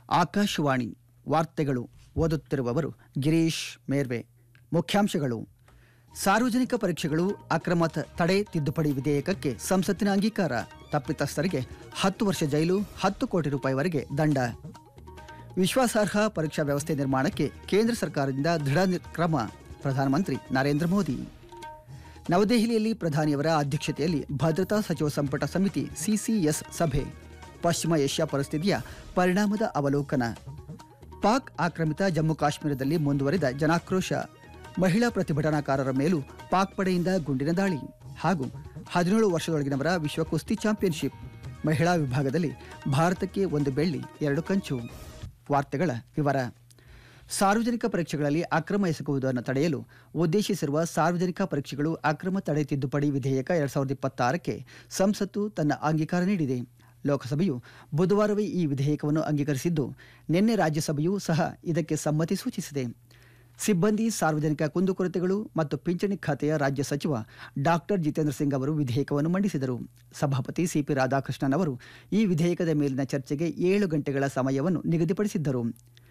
ಆಕಾಶವಾಣಿ ವಾರ್ತೆಗಳು ಓದುತ್ತಿರುವವರು ಗಿರೀಶ್ ಮೇರ್ವೆ ಮುಖ್ಯಾಂಶಗಳು ಸಾರ್ವಜನಿಕ ಪರೀಕ್ಷೆಗಳು ಅಕ್ರಮ ತ- ತಡೆ ತಿದ್ದುಪಡಿ ವಿಧೇಯಕಕ್ಕೆ ಸಂಸತ್ತಿನ ಅಂಗೀಕಾರ ತಪ್ಪಿತಸ್ಥರಿಗೆ ಹತ್ತು ವರ್ಷ ಜೈಲು ಹತ್ತು ಕೋಟಿ ರೂಪಾಯಿವರೆಗೆ ದಂಡ ವಿಶ್ವಾಸಾರ್ಹ ಪರೀಕ್ಷಾ ವ್ಯವಸ್ಥೆ ನಿರ್ಮಾಣಕ್ಕೆ ಕೇಂದ್ರ ಸರ್ಕಾರದಿಂದ ದೃಢ ನಿ- ಕ್ರಮ ಪ್ರಧಾನಮಂತ್ರಿ ನರೇಂದ್ರ ಮೋದಿ ನವದೆಹಲಿಯಲ್ಲಿ ಪ್ರಧಾನಿಯವರ ಅಧ್ಯಕ್ಷತೆಯಲ್ಲಿ ಭದ್ರತಾ ಸಚಿವ ಸಂಪುಟ ಸಮಿತಿ ಸಿಸಿಎಸ್ ಸಭೆ ಪಶ್ಚಿಮ ಏಷ್ಯಾ ಪರಿಸ್ಥಿತಿಯ ಪರಿಣಾಮದ ಅವಲೋಕನ ಪಾಕ್ ಆಕ್ರಮಿತ ಜಮ್ಮು ಕಾಶ್ಮೀರದಲ್ಲಿ ಮುಂದುವರಿದ ಜನಾಕ್ರೋಶ ಮಹಿಳಾ ಪ್ರತಿಭಟನಾಕಾರರ ಮೇಲೂ ಪಾಕ್ ಪಡೆಯಿಂದ ಗುಂಡಿನ ದಾಳಿ ಹಾಗೂ ಹದಿನೇಳು ವರ್ಷದೊಳಗಿನವರ ವಿಶ್ವ ಕುಸ್ತಿ ಚಾಂಪಿಯನ್ಶಿಪ್ ಮಹಿಳಾ ವಿಭಾಗದಲ್ಲಿ ಭಾರತಕ್ಕೆ ಒಂದು ಬೆಳ್ಳಿ ಎರಡು ಕಂಚು ವಾರ್ತೆಗಳ ವಿವರ ಸಾರ್ವಜನಿಕ ಪರೀಕ್ಷೆಗಳಲ್ಲಿ ಅಕ್ರಮ ಎಸಗುವುದನ್ನು ತಡೆಯಲು ಉದ್ದೇಶಿಸಿರುವ ಸಾರ್ವಜನಿಕ ಪರೀಕ್ಷೆಗಳು ಅಕ್ರಮ ತಡೆ ತಿದ್ದುಪಡಿ ವಿಧೇಯಕ ಎರಡ್ ಸಾವಿರದ ಇಪ್ಪತ್ತಾರಕ್ಕೆ ಸಂಸತ್ತು ತನ್ನ ಅಂಗೀಕಾರ ನೀಡಿದೆ ಲೋಕಸಭೆಯು ಬುಧವಾರವೇ ಈ ವಿಧೇಯಕವನ್ನು ಅಂಗೀಕರಿಸಿದ್ದು ನಿನ್ನೆ ರಾಜ್ಯಸಭೆಯೂ ಸಹ ಇದಕ್ಕೆ ಸಮ್ಮತಿ ಸೂಚಿಸಿದೆ ಸಿಬ್ಬಂದಿ ಸಾರ್ವಜನಿಕ ಕುಂದುಕೊರತೆಗಳು ಮತ್ತು ಪಿಂಚಣಿ ಖಾತೆಯ ರಾಜ್ಯ ಸಚಿವ ಡಾಕ್ಟರ್ ಜಿತೇಂದ್ರ ಸಿಂಗ್ ಅವರು ವಿಧೇಯಕವನ್ನು ಮಂಡಿಸಿದರು ಸಭಾಪತಿ ಸಿಪಿ ರಾಧಾಕೃಷ್ಣನ್ ಅವರು ಈ ವಿಧೇಯಕದ ಮೇಲಿನ ಚರ್ಚೆಗೆ ಏಳು ಗಂಟೆಗಳ ಸಮಯವನ್ನು ನಿಗದಿಪಡಿಸಿದ್ದರು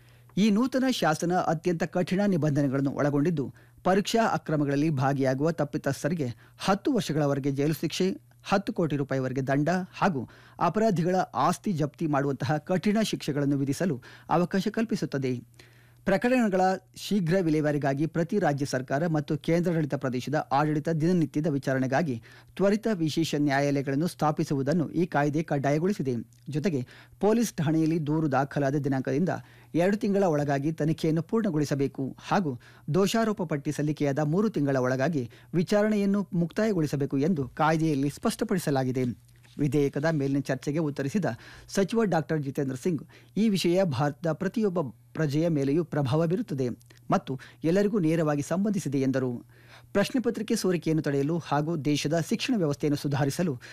ಈ ನೂತನ ಶಾಸನ ಅತ್ಯಂತ ಕಠಿಣ ನಿಬಂಧನೆಗಳನ್ನು ಒಳಗೊಂಡಿದ್ದು ಪರೀಕ್ಷಾ ಅಕ್ರಮಗಳಲ್ಲಿ ಭಾಗಿಯಾಗುವ ತಪ್ಪಿತಸ್ಥರಿಗೆ ಹತ್ತು ವರ್ಷಗಳವರೆಗೆ ಜೈಲು ಶಿಕ್ಷೆ ಹತ್ತು ಕೋಟಿ ರೂಪಾಯಿವರೆಗೆ ದಂಡ ಹಾಗೂ ಅಪರಾಧಿಗಳ ಆಸ್ತಿ ಜಪ್ತಿ ಮಾಡುವಂತಹ ಕಠಿಣ ಶಿಕ್ಷೆಗಳನ್ನು ವಿಧಿಸಲು ಅವಕಾಶ ಕಲ್ಪಿಸುತ್ತದೆ ಪ್ರಕರಣಗಳ ಶೀಘ್ರ ವಿಲೇವಾರಿಗಾಗಿ ಪ್ರತಿ ರಾಜ್ಯ ಸರ್ಕಾರ ಮತ್ತು ಕೇಂದ್ರಾಡಳಿತ ಪ್ರದೇಶದ ಆಡಳಿತ ದಿನನಿತ್ಯದ ವಿಚಾರಣೆಗಾಗಿ ತ್ವರಿತ ವಿಶೇಷ ನ್ಯಾಯಾಲಯಗಳನ್ನು ಸ್ಥಾಪಿಸುವುದನ್ನು ಈ ಕಾಯ್ದೆ ಕಡ್ಡಾಯಗೊಳಿಸಿದೆ ಜೊತೆಗೆ ಪೊಲೀಸ್ ಠಾಣೆಯಲ್ಲಿ ದೂರು ದಾಖಲಾದ ದಿನಾಂಕದಿಂದ ಎರಡು ತಿಂಗಳ ಒಳಗಾಗಿ ತನಿಖೆಯನ್ನು ಪೂರ್ಣಗೊಳಿಸಬೇಕು ಹಾಗೂ ದೋಷಾರೋಪ ಪಟ್ಟಿ ಸಲ್ಲಿಕೆಯಾದ ಮೂರು ತಿಂಗಳ ಒಳಗಾಗಿ ವಿಚಾರಣೆಯನ್ನು ಮುಕ್ತಾಯಗೊಳಿಸಬೇಕು ಎಂದು ಕಾಯ್ದೆಯಲ್ಲಿ ಸ್ಪಷ್ಟಪಡಿಸಲಾಗಿದೆ ವಿಧೇಯಕದ ಮೇಲಿನ ಚರ್ಚೆಗೆ ಉತ್ತರಿಸಿದ ಸಚಿವ ಡಾಕ್ಟರ್ ಜಿತೇಂದ್ರ ಸಿಂಗ್ ಈ ವಿಷಯ ಭಾರತದ ಪ್ರತಿಯೊಬ್ಬ ಪ್ರಜೆಯ ಮೇಲೆಯೂ ಪ್ರಭಾವ ಬೀರುತ್ತದೆ ಮತ್ತು ಎಲ್ಲರಿಗೂ ನೇರವಾಗಿ ಸಂಬಂಧಿಸಿದೆ ಎಂದರು ಪ್ರಶ್ನೆ ಪತ್ರಿಕೆ ಸೋರಿಕೆಯನ್ನು ತಡೆಯಲು ಹಾಗೂ ದೇಶದ ಶಿಕ್ಷಣ ವ್ಯವಸ್ಥೆಯನ್ನು ಸುಧಾರಿಸಲು